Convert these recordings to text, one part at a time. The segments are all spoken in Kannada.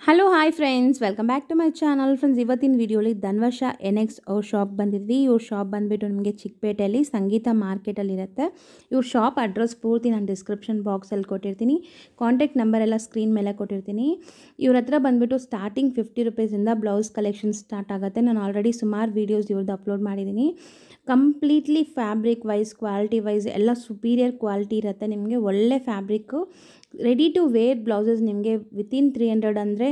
Hello hi friends welcome back to my channel friends ಇವತ್ತಿನ ವಿಡಿಯೋಲಿ ಧನ್ವರ್ಷ ಎನ್ ಎಕ್ಸ್ ಅವ್ರ ಶಾಪ್ ಬಂದಿದ್ವಿ ಇವ್ರ ಶಾಪ್ ಬಂದುಬಿಟ್ಟು ನಿಮಗೆ ಚಿಕ್ಕಪೇಟೆಯಲ್ಲಿ ಸಂಗೀತ ಮಾರ್ಕೆಟಲ್ಲಿ ಇರುತ್ತೆ ಇವ್ರ ಶಾಪ್ ಅಡ್ರೆಸ್ ಪೂರ್ತಿ ನಾನು ಡಿಸ್ಕ್ರಿಪ್ಷನ್ ಬಾಕ್ಸಲ್ಲಿ ಕೊಟ್ಟಿರ್ತೀನಿ ಕಾಂಟ್ಯಾಕ್ಟ್ ನಂಬರ್ ಎಲ್ಲ ಸ್ಕ್ರೀನ್ ಮೇಲೆ ಕೊಟ್ಟಿರ್ತೀನಿ ಇವ್ರ ಹತ್ರ ಬಂದುಬಿಟ್ಟು ಸ್ಟಾರ್ಟಿಂಗ್ ಫಿಫ್ಟಿ ರುಪೀಸಿಂದ ಬ್ಲೌಸ್ ಕಲೆಕ್ಷನ್ ಸ್ಟಾರ್ಟ್ ಆಗುತ್ತೆ ನಾನು ಆಲ್ರೆಡಿ ಸುಮಾರು ವೀಡಿಯೋಸ್ ಇವ್ರದ್ದು ಅಪ್ಲೋಡ್ ಮಾಡಿದ್ದೀನಿ completely fabric wise quality wise ಎಲ್ಲ ಸುಪೀರಿಯರ್ ಕ್ವಾಲಿಟಿ ಇರುತ್ತೆ ನಿಮಗೆ ಒಳ್ಳೆ fabric ready to wear blouses ನಿಮಗೆ ವಿತಿನ್ ತ್ರೀ ಹಂಡ್ರೆಡ್ ಅಂದರೆ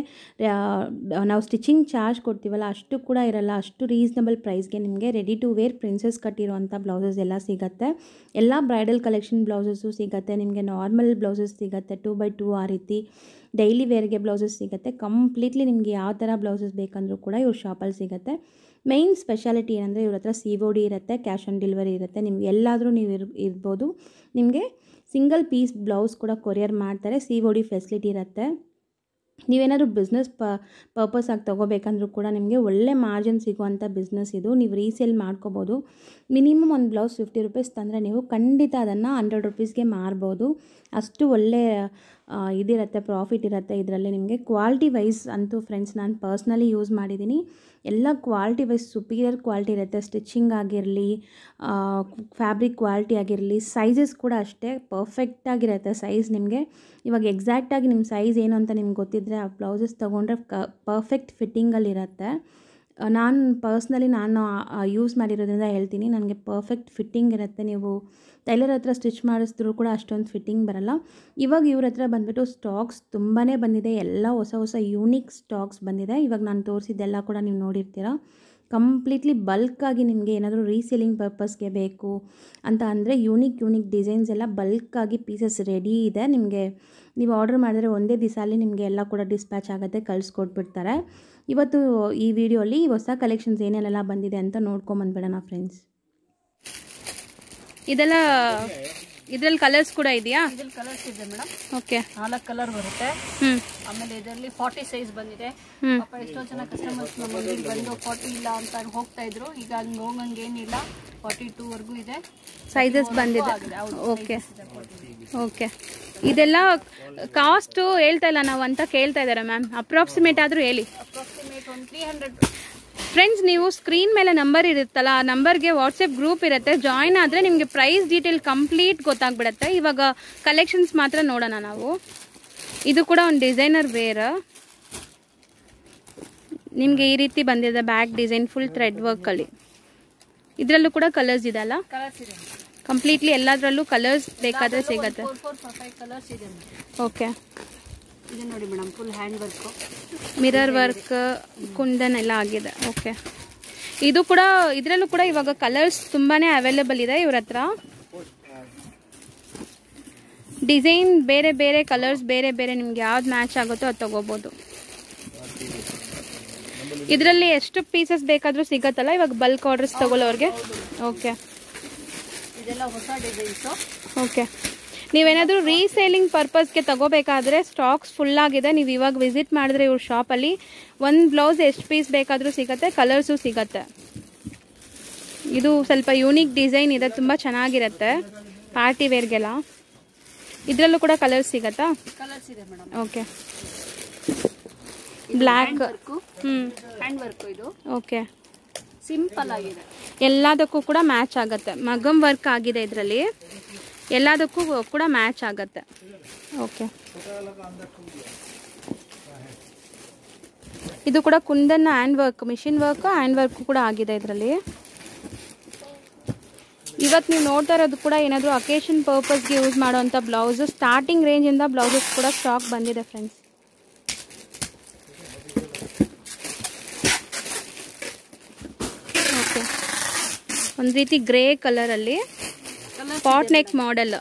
ನಾವು ಸ್ಟಿಚಿಂಗ್ ಚಾರ್ಜ್ ಕೊಡ್ತೀವಲ್ಲ ಅಷ್ಟು ಕೂಡ ಇರಲ್ಲ ಅಷ್ಟು ರೀಸ್ನಬಲ್ ಪ್ರೈಸ್ಗೆ ನಿಮಗೆ ರೆಡಿ ಟು ವೇರ್ ಪ್ರಿನ್ಸಸ್ ಕಟ್ಟಿರೋವಂಥ ಬ್ಲೌಸಸ್ ಎಲ್ಲ ಸಿಗುತ್ತೆ ಎಲ್ಲ ಬ್ರೈಡಲ್ ಕಲೆಕ್ಷನ್ ಬ್ಲೌಸಸ್ಸು ಸಿಗುತ್ತೆ ನಿಮಗೆ ನಾರ್ಮಲ್ ಬ್ಲೌಸಸ್ ಸಿಗುತ್ತೆ ಟೂ ಬೈ ಟೂ ಆ ರೀತಿ ಡೈಲಿ ವೇರ್ಗೆ ಬ್ಲೌಸಸ್ ಸಿಗುತ್ತೆ ಕಂಪ್ಲೀಟ್ಲಿ ನಿಮಗೆ ಯಾವ ಥರ ಬ್ಲೌಸಸ್ ಬೇಕಂದ್ರೂ ಕೂಡ ಇವ್ರ ಶಾಪಲ್ಲಿ ಸಿಗುತ್ತೆ ಮೈನ್ ಸ್ಪೆಷಾಲಿಟಿ ಏನಂದರೆ ಇವ್ರ ಹತ್ರ ಸಿ ಒ ಡಿ ಇರುತ್ತೆ ಕ್ಯಾಶ್ ಆನ್ ಡೆಲಿವರಿ ಇರುತ್ತೆ ನಿಮ್ಗೆ ಎಲ್ಲಾದರೂ ನೀವು ಇರ್ ಇರ್ಬೋದು ನಿಮಗೆ ಸಿಂಗಲ್ ಪೀಸ್ ಬ್ಲೌಸ್ ಕೂಡ ಕೊರಿಯರ್ ಮಾಡ್ತಾರೆ ಸಿ ಒ ಡಿ ಫೆಸಿಲಿಟಿ ಇರುತ್ತೆ ನೀವೇನಾದರೂ ಬಿಸ್ನೆಸ್ ಪ ಪರ್ಪಸ್ ಆಗಿ ತೊಗೋಬೇಕಂದ್ರೂ ಕೂಡ ನಿಮಗೆ ಒಳ್ಳೆ ಮಾರ್ಜಿನ್ ಸಿಗುವಂಥ ಬಿಸ್ನೆಸ್ ಇದು ನೀವು ರೀಸೇಲ್ ಮಾಡ್ಕೋಬೋದು ಮಿನಿಮಮ್ ಒಂದು ಬ್ಲೌಸ್ ಫಿಫ್ಟಿ ರುಪೀಸ್ ತಂದರೆ ನೀವು ಖಂಡಿತ ಅದನ್ನು ಹಂಡ್ರೆಡ್ ರುಪೀಸ್ಗೆ ಮಾರ್ಬೋದು ಅಷ್ಟು ಒಳ್ಳೆ ಇದಿರುತ್ತೆ ಪ್ರಾಫಿಟ್ ಇರುತ್ತೆ ಇದರಲ್ಲಿ ನಿಮಗೆ ಕ್ವಾಲಿಟಿ ವೈಸ್ ಅಂತೂ ಫ್ರೆಂಡ್ಸ್ ನಾನು ಪರ್ಸ್ನಲಿ ಯೂಸ್ ಮಾಡಿದ್ದೀನಿ ಎಲ್ಲ ಕ್ವಾಲಿಟಿ ವೈಸ್ ಸುಪೀರಿಯರ್ ಕ್ವಾಲಿಟಿ ಇರುತ್ತೆ ಸ್ಟಿಚಿಂಗ್ ಆಗಿರಲಿ ಫ್ಯಾಬ್ರಿಕ್ ಕ್ವಾಲಿಟಿ ಆಗಿರಲಿ ಸೈಜಸ್ ಕೂಡ ಅಷ್ಟೇ ಪರ್ಫೆಕ್ಟಾಗಿರುತ್ತೆ ಸೈಜ್ ನಿಮಗೆ ಇವಾಗ ಎಕ್ಸಾಕ್ಟಾಗಿ ನಿಮ್ಮ ಸೈಜ್ ಏನು ಅಂತ ನಿಮ್ಗೆ ಗೊತ್ತಿದ್ದರೆ ಆ ಬ್ಲೌಸಸ್ ತೊಗೊಂಡ್ರೆ ಕ ಪರ್ಫೆಕ್ಟ್ ಫಿಟ್ಟಿಂಗಲ್ಲಿರುತ್ತೆ ನಾನು ಪರ್ಸ್ನಲಿ ನಾನು ಯೂಸ್ ಮಾಡಿರೋದ್ರಿಂದ ಹೇಳ್ತೀನಿ ನನಗೆ ಪರ್ಫೆಕ್ಟ್ ಫಿಟ್ಟಿಂಗ್ ಇರುತ್ತೆ ನೀವು ಟೈಲರ್ ಹತ್ರ ಸ್ಟಿಚ್ ಮಾಡಿಸಿದ್ರು ಕೂಡ ಅಷ್ಟೊಂದು ಫಿಟ್ಟಿಂಗ್ ಬರಲ್ಲ ಇವಾಗ ಇವ್ರ ಹತ್ರ ಬಂದುಬಿಟ್ಟು ಸ್ಟಾಕ್ಸ್ ತುಂಬಾ ಬಂದಿದೆ ಎಲ್ಲ ಹೊಸ ಹೊಸ ಯೂನಿಕ್ ಸ್ಟಾಕ್ಸ್ ಬಂದಿದೆ ಇವಾಗ ನಾನು ತೋರಿಸಿದ್ದೆಲ್ಲ ಕೂಡ ನೀವು ನೋಡಿರ್ತೀರ ಕಂಪ್ಲೀಟ್ಲಿ ಬಲ್ಕಾಗಿ ನಿಮಗೆ ಏನಾದರೂ ರೀಸೇಲಿಂಗ್ ಪರ್ಪಸ್ಗೆ ಬೇಕು ಅಂತ ಅಂದರೆ ಯೂನಿಕ್ ಯೂನಿಕ್ ಡಿಸೈನ್ಸ್ ಎಲ್ಲ ಬಲ್ಕಾಗಿ ಪೀಸಸ್ ರೆಡಿ ಇದೆ ನಿಮಗೆ ನೀವು ಆರ್ಡರ್ ಮಾಡಿದ್ರೆ ಒಂದೇ ದಿವಸಲ್ಲಿ ನಿಮಗೆ ಎಲ್ಲ ಕೂಡ ಡಿಸ್ಪ್ಯಾಚ್ ಆಗುತ್ತೆ ಕಳಿಸ್ಕೊಟ್ಬಿಡ್ತಾರೆ ಇವತ್ತು ಈ ವಿಡಿಯೋಲಿ ಹೊಸ ಕಲೆಕ್ಷನ್ಸ್ ಏನೇನೆಲ್ಲ ಬಂದಿದೆ ಅಂತ ನೋಡ್ಕೊಂಬಂದ್ಬಿಡೋಣ ಫ್ರೆಂಡ್ಸ್ ಇದೆಲ್ಲ ಇದರಲ್ಲಿ ಕಲರ್ಸ್ ಕೂಡ ಇದೆಯಾ ಇದ್ರಲ್ಲಿ ಕಲರ್ಸ್ ಇದೆ ಮೇಡಮ್ ಓಕೆ ನಾಲ್ಕು ಕಲರ್ ಬರುತ್ತೆ ಹ್ಞೂ ಆಮೇಲೆ ಇದರಲ್ಲಿ ಫಾರ್ಟಿ ಸೈಜ್ ಬಂದಿದೆ ಹ್ಮ್. ಪಾಪ ಎಷ್ಟೋ ಜನ ಕಸ್ಟಮರ್ಸ್ ನಮ್ಮ ಅಂಗಡಿಗೆ ಬಂದು ಫಾರ್ಟಿ ಇಲ್ಲ ಅಂತ ಹೋಗ್ತಾ ಇದ್ರು ಈಗ ಹಂಗೆ ಹೋಗಂಗೆ ಏನಿಲ್ಲ ಫಾರ್ಟಿ ಟೂ ವರ್ಗೂ ಇದೆ ಸೈಜಸ್ ಬಂದಿದೆ ಆಗಿದೆ ಹೌದು ಓಕೆ ಓಕೆ ಇದೆಲ್ಲ ಕಾಸ್ಟು ಹೇಳ್ತಾ ಇಲ್ಲ ನಾವು ಅಂತ ಕೇಳ್ತಾ ಇದ್ದಾರೆ ಮ್ಯಾಮ್ ಅಪ್ರಾಕ್ಸಿಮೇಟ್ ಆದರೂ ಹೇಳಿ ಅಪ್ರಾಕ್ಸಿಮೇಟ್ ಒಂದು ತ್ರೀ ಹಂಡ್ರೆಡ್ ಫ್ರೆಂಡ್ಸ್ ನೀವು ಸ್ಕ್ರೀನ್ ಮೇಲೆ ನಂಬರ್ ಇರುತ್ತಲ್ಲ ಆ ನಂಬರ್ಗೆ ವಾಟ್ಸಪ್ ಗ್ರೂಪ್ ಇರುತ್ತೆ ಜಾಯಿನ್ ಆದರೆ ನಿಮಗೆ ಪ್ರೈಸ್ ಡೀಟೇಲ್ ಕಂಪ್ಲೀಟ್ ಗೊತ್ತಾಗ್ಬಿಡುತ್ತೆ ಇವಾಗ ಕಲೆಕ್ಷನ್ಸ್ ಮಾತ್ರ ನೋಡೋಣ ನಾವು ಇದು ಕೂಡ ಒಂದು ಡಿಸೈನರ್ ವೇರ್ ನಿಮಗೆ ಈ ರೀತಿ ಬಂದಿದೆ ಬ್ಯಾಕ್ ಡಿಸೈನ್ ಫುಲ್ ಥ್ರೆಡ್ ವರ್ಕಲ್ಲಿ ಇದರಲ್ಲೂ ಕೂಡ ಕಲರ್ಸ್ ಇದೆ ಅಲ್ಲ ಕಲರ್ಸ್ ಇದೆ ಕಂಪ್ಲೀಟ್ಲಿ ಎಲ್ಲದರಲ್ಲೂ ಕಲರ್ಸ್ ಬೇಕಾದರೆ ಸಿಗತ್ತೆ ಫೋರ್ ಫೋರ್ ಫೈವ್ ಕಲರ್ಸ್ ಇದೆ ಮೇಡಮ್ ಓಕೆ ಇದೆ ನೋಡಿ madam full hand work mirror work kundan ಎಲ್ಲ ಆಗಿದೆ ಓಕೆ ಇದು ಕೂಡ ಇದರಲ್ಲೂ ಕೂಡ ಇವಾಗ ಕಲರ್ಸ್ ತುಂಬಾನೇ ಅವೈಲೇಬಲ್ ಇದೆ ಇವ್ರ ಹತ್ರ ಡಿಸೈನ್ ಬೇರೆ ಬೇರೆ ಕಲರ್ಸ್ ಬೇರೆ ಬೇರೆ ನಿಮ್ಗೆ ಯಾವ್ದು ಮ್ಯಾಚ್ ಆಗುತ್ತೋ ಅದು ತಗೋಬೋದು ಇದರಲ್ಲಿ ಎಷ್ಟು ಪೀಸಸ್ ಬೇಕಾದರೂ ಸಿಗತ್ತಲ್ಲ ಇವಾಗ ಬಲ್ಕ್ ಆರ್ಡರ್ಸ್ ತಗೊಳ್ಳೋರ್ಗೆ ಓಕೆ ಇದೆಲ್ಲ ಹೊಸ ಡಿಸೈನ್ಸು ಓಕೆ ನೀವೇನಾದರೂ ರೀಸೇಲಿಂಗ್ ಪರ್ಪಸ್ಗೆ ತಗೋಬೇಕಾದ್ರೆ ಸ್ಟಾಕ್ಸ್ ಫುಲ್ ಆಗಿದೆ ನೀವು ಇವಾಗ ವಿಸಿಟ್ ಮಾಡಿದ್ರೆ ಇವ್ರ ಶಾಪಲ್ಲಿ ಒಂದು ಬ್ಲೌಸ್ ಎಷ್ಟು ಪೀಸ್ ಬೇಕಾದರೂ ಸಿಗತ್ತೆ ಕಲರ್ಸು ಸಿಗತ್ತೆ ಇದು ಸ್ವಲ್ಪ ಯೂನಿಕ್ ಡಿಸೈನ್ ಇದೆ ತುಂಬ ಚೆನ್ನಾಗಿರುತ್ತೆ ಪಾರ್ಟಿ ವೇರ್ಗೆಲ್ಲ ಇದರಲ್ಲೂ ಕೂಡ ಕಲರ್ಸ್ ಸಿಗತ್ತಾ ಕಲರ್ಸ್ ಇದೆ ಮೇಡಮ್ ಓಕೆ ಬ್ಲ್ಯಾಕ್ ವರ್ಕು ಹ್ಞೂ ಹ್ಯಾಂಡ್ ವರ್ಕು ಇದು ಓಕೆ ಸಿಂಪಲ್ ಆಗಿದೆ ಎಲ್ಲದಕ್ಕೂ ಕೂಡ ಮ್ಯಾಚ್ ಆಗುತ್ತೆ ಮಗಮ್ ವರ್ಕ್ ಆಗಿದೆ ಇದರಲ್ಲಿ ಎಲ್ಲದಕ್ಕೂ ಕೂಡ ಮ್ಯಾಚ್ ಆಗುತ್ತೆ ಓಕೆ ಇದು ಕೂಡ ಕುಂದನ್ನ hand work machine work hand work ಕೂಡ ಆಗಿದೆ ಇದರಲ್ಲಿ ಇವತ್ತು ನೀವು ನೋಡ್ತಾ ಇರೋದು ಕೂಡ ಏನಾದರೂ ಅಕೇಶನ್ ಪರ್ಪಸ್ಗೆ ಯೂಸ್ ಮಾಡೋವಂಥ ಬ್ಲೌಸು ಸ್ಟಾರ್ಟಿಂಗ್ ರೇಂಜಿಂದ ಬ್ಲೌಸಸ್ ಕೂಡ ಸ್ಟಾಕ್ ಬಂದಿದೆ ಫ್ರೆಂಡ್ಸ್ ಓಕೆ ಒಂದು ರೀತಿ ಗ್ರೇ ಕಲರಲ್ಲಿ colours pot neck model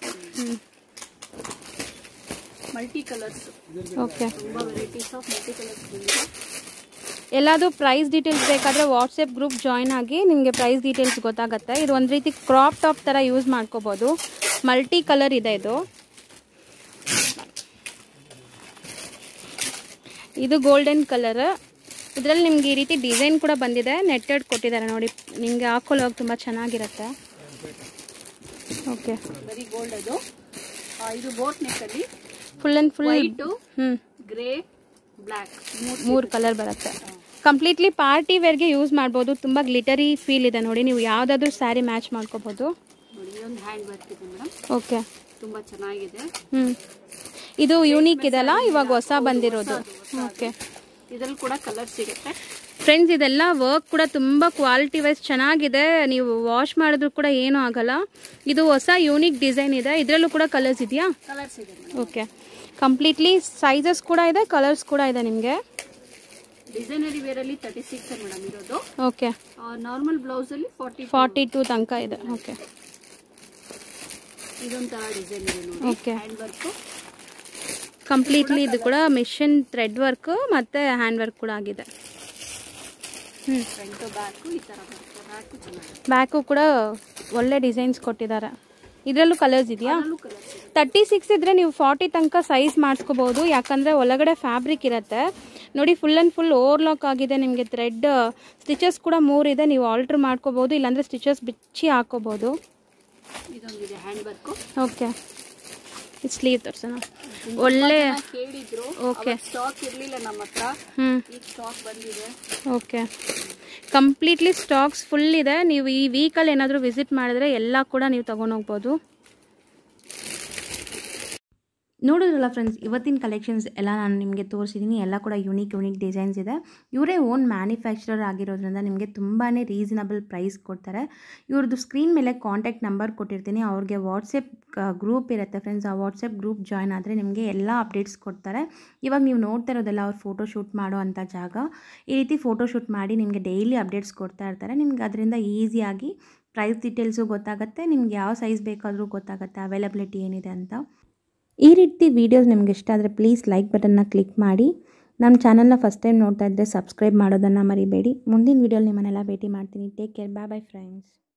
multi colours okay ತುಂಬ ವೆರೈಟೀಸ್ ಆಫ್ ಮಲ್ಟಿ ಕಲರ್ಸ್ ಬಂದಿದೆ ಎಲ್ಲಾದರೂ ಪ್ರೈಸ್ ಡೀಟೇಲ್ಸ್ ಬೇಕಾದರೆ ವಾಟ್ಸಪ್ ಗ್ರೂಪ್ ಜಾಯ್ನ್ ಆಗಿ ನಿಮಗೆ ಪ್ರೈಸ್ ಡೀಟೇಲ್ಸ್ ಗೊತ್ತಾಗುತ್ತೆ ಇದು ಒಂದು ರೀತಿ ಕ್ರಾಪ್ ಟಾಪ್ ಥರ ಯೂಸ್ ಮಾಡ್ಕೋಬೋದು ಮಲ್ಟಿ ಕಲರ್ ಇದೆ ಇದು ಇದು ಗೋಲ್ಡನ್ ಕಲರ್ ಇದರಲ್ಲಿ ನಿಮ್ಗೆ ಈ ರೀತಿ ಡಿಸೈನ್ ಕೂಡ ಬಂದಿದೆ ನೆಟ್ಟೆಡ್ ಕೊಟ್ಟಿದ್ದಾರೆ ನೋಡಿ ನಿಮಗೆ ಹಾಕೊಳ್ಳೋವಾಗ ತುಂಬ ಚೆನ್ನಾಗಿರುತ್ತೆ ಓಕೆ ಬರೀ ಗೋಲ್ಡ್ ಅದು ಆ, ಇದು ಬೋಟ್ ನೆಕ್ ಅಲ್ಲಿ ಫುಲ್ ಆ್ಯಂಡ್ ಫುಲ್ ವೈಟು ಹ್ಞೂ ಗ್ರೇ ಬ್ಲ್ಯಾಕ್ ಮೂರು ಕಲರ್ ಬರುತ್ತೆ ಕಂಪ್ಲೀಟ್ಲಿ ಪಾರ್ಟಿ ವೇರ್ಗೆ ಯೂಸ್ ಮಾಡ್ಬೋದು ತುಂಬ ಗ್ಲಿಟರಿ ಫೀಲ್ ಇದೆ ನೋಡಿ ನೀವು ಯಾವುದಾದ್ರೂ ಸ್ಯಾರಿ ಮ್ಯಾಚ್ ಮಾಡ್ಕೋಬೋದು ನೋಡಿ ಇದೊಂದು ಹ್ಯಾಂಡ್ ವರ್ಕ್ ಇದೆ ಮೇಡಮ್ ಓಕೆ ತುಂಬ ಚೆನ್ನಾಗಿದೆ ಹ್ಞೂ ಇದು ಯೂನಿಕ್ ಇದೆಲ್ಲ ಇವಾಗ ಹೊಸ ಬಂದಿರೋದು ಓಕೆ ಇದ್ರಲ್ಲಿ ಕೂಡ ಕಲರ್ ಸಿಗುತ್ತೆ ಫ್ರೆಂಡ್ಸ್ ಇದೆಲ್ಲ ವರ್ಕ್ ಕೂಡ ತುಂಬ ಕ್ವಾಲಿಟಿ ವೈಸ್ ಚೆನ್ನಾಗಿದೆ ನೀವು ವಾಶ್ ಮಾಡಿದ್ರು ಕೂಡ ಏನೂ ಆಗಲ್ಲ ಇದು ಹೊಸ ಯೂನಿಕ್ ಡಿಸೈನ್ ಇದೆ ಇದರಲ್ಲೂ ಕೂಡ ಕಲರ್ಸ್ ಇದೆಯಾ ಕಲರ್ಸ್ ಇದೆ ಮೇಡಮ್ ಓಕೆ ಕಂಪ್ಲೀಟ್ಲಿ ಸೈಜಸ್ ಕೂಡ ಇದೆ ಕಲರ್ಸ್ ಕೂಡ ಇದೆ ನಿಮಗೆ ಡಿಸೈನರಿ ವೇರಲ್ಲಿ ತರ್ಟಿ ಸಿಕ್ಸ್ ಮೇಡಮ್ ಇರೋದು ಓಕೆ ನಾರ್ಮಲ್ ಬ್ಲೌಸಲ್ಲಿ ಫಾರ್ಟಿ ಫಾರ್ಟಿ ಟೂ ತನಕ ಇದೆ ಓಕೆ ಇದೊಂಥರ ಡಿಸೈನ್ ಇದೆ ನೋಡಿ ಓಕೆ ಹ್ಯಾಂಡ್ ವರ್ಕು ಕಂಪ್ಲೀಟ್ಲಿ ಇದು ಕೂಡ ಮಿಷಿನ್ ಥ್ರೆಡ್ ವರ್ಕು ಮತ್ತು ಹ್ಯಾಂಡ್ ವರ್ಕ್ ಕೂಡ ಆಗಿದೆ ಹ್ಞೂ ಫ್ರಂಟು ಬ್ಯಾಕು ಈ ಥರ ಬರುತ್ತೆ ಬ್ಯಾಕು ಚೆನ್ನಾಗಿದೆ ಬ್ಯಾಕು ಕೂಡ ಒಳ್ಳೆ ಡಿಸೈನ್ಸ್ ಕೊಟ್ಟಿದ್ದಾರೆ ಇದರಲ್ಲೂ ಕಲರ್ಸ್ ಇದೆಯಾ ಅದರಲ್ಲೂ ಕಲರ್ಸ್ ಇದೆ ತರ್ಟಿ ಸಿಕ್ಸ್ ಇದ್ದರೆ ನೀವು ಫಾರ್ಟಿ ತನಕ ಸೈಜ್ ಮಾಡಿಸ್ಕೋಬೋದು ಯಾಕಂದರೆ ಒಳಗಡೆ ಫ್ಯಾಬ್ರಿಕ್ ಇರುತ್ತೆ ನೋಡಿ ಫುಲ್ ಆ್ಯಂಡ್ ಫುಲ್ ಓವರ್ಲಾಕ್ ಆಗಿದೆ ನಿಮಗೆ ಥ್ರೆಡ್ ಸ್ಟಿಚಸ್ ಕೂಡ ಮೂರಿದೆ ನೀವು ಆಲ್ಟ್ರ್ ಮಾಡ್ಕೋಬೋದು ಇಲ್ಲಾಂದರೆ ಸ್ಟಿಚಸ್ ಬಿಚ್ಚಿ ಹಾಕೋಬೋದು ಇದೊಂದಿದೆ ಹ್ಯಾಂಡ್ ವರ್ಕು ಓಕೆ ಸ್ಲೀವ್ ತೋರ್ಸೋಣ ಒಳ್ಳೆ ಕೇಳಿದ್ರು ಓಕೆ ಸ್ಟಾಕ್ ಇರಲಿಲ್ಲ ನಮ್ಮ ಹತ್ರ ಹ್ಞೂ ಈಗ ಸ್ಟಾಕ್ ಬಂದಿದೆ ಓಕೆ ಕಂಪ್ಲೀಟ್ಲಿ ಸ್ಟಾಕ್ಸ್ ಫುಲ್ ಇದೆ ನೀವು ಈ ವೀಕಲ್ಲಿ ಏನಾದರೂ ವಿಸಿಟ್ ಮಾಡಿದ್ರೆ ಎಲ್ಲ ಕೂಡ ನೀವು ತೊಗೊಂಡೋಗ್ಬೋದು ನೋಡಿದ್ರಲ್ಲ ಫ್ರೆಂಡ್ಸ್ ಇವತ್ತಿನ ಕಲೆಕ್ಷನ್ಸ್ ಎಲ್ಲ ನಾನು ನಿಮಗೆ ತೋರಿಸಿದ್ದೀನಿ ಎಲ್ಲ ಕೂಡ ಯುನೀಕ್ ಯುನೀಕ್ ಡಿಸೈನ್ಸ್ ಇದೆ ಇವರೇ ಓನ್ ಮ್ಯಾನುಫ್ಯಾಕ್ಚರರ್ ಆಗಿರೋದ್ರಿಂದ ನಿಮಗೆ ತುಂಬಾ ರೀಸನಬಲ್ ಪ್ರೈಸ್ ಕೊಡ್ತಾರೆ ಇವ್ರದ್ದು ಸ್ಕ್ರೀನ್ ಮೇಲೆ ಕಾಂಟ್ಯಾಕ್ಟ್ ನಂಬರ್ ಕೊಟ್ಟಿರ್ತೀನಿ ಅವ್ರಿಗೆ ವಾಟ್ಸಪ್ ಗ್ರೂಪ್ ಇರುತ್ತೆ ಫ್ರೆಂಡ್ಸ್ ಆ ವಾಟ್ಸಪ್ ಗ್ರೂಪ್ ಜಾಯ್ನ್ ಆದರೆ ನಿಮಗೆ ಎಲ್ಲ ಅಪ್ಡೇಟ್ಸ್ ಕೊಡ್ತಾರೆ ಇವಾಗ ನೀವು ನೋಡ್ತಾ ಇರೋದೆಲ್ಲ ಅವ್ರು ಫೋಟೋ ಶೂಟ್ ಮಾಡೋ ಅಂಥ ಜಾಗ ಈ ರೀತಿ ಫೋಟೋ ಶೂಟ್ ಮಾಡಿ ನಿಮಗೆ ಡೈಲಿ ಅಪ್ಡೇಟ್ಸ್ ಕೊಡ್ತಾ ಇರ್ತಾರೆ ನಿಮ್ಗೆ ಅದರಿಂದ ಈಸಿಯಾಗಿ ಪ್ರೈಸ್ ಡೀಟೇಲ್ಸು ಗೊತ್ತಾಗುತ್ತೆ ನಿಮ್ಗೆ ಯಾವ ಸೈಜ್ ಬೇಕಾದರೂ ಗೊತ್ತಾಗುತ್ತೆ ಅವೈಲಬಿಲಿಟಿ ಏನಿದೆ ಅಂತ ಈ ರೀತಿ ವೀಡಿಯೋಸ್ ನಿಮ್ಗೆ ಇಷ್ಟ ಆದರೆ ಪ್ಲೀಸ್ ಲೈಕ್ ಬಟನ್ನ ಕ್ಲಿಕ್ ಮಾಡಿ ನಮ್ಮ ಚಾನಲ್ನ ಫಸ್ಟ್ ಟೈಮ್ ನೋಡ್ತಾ ಇದ್ದರೆ ಸಬ್ಸ್ಕ್ರೈಬ್ ಮಾಡೋದನ್ನು ಮರಿಬೇಡಿ ಮುಂದಿನ ವೀಡಿಯೋಲಿ ನಿಮ್ಮನ್ನೆಲ್ಲ ಭೇಟಿ ಮಾಡ್ತೀನಿ take care bye bye friends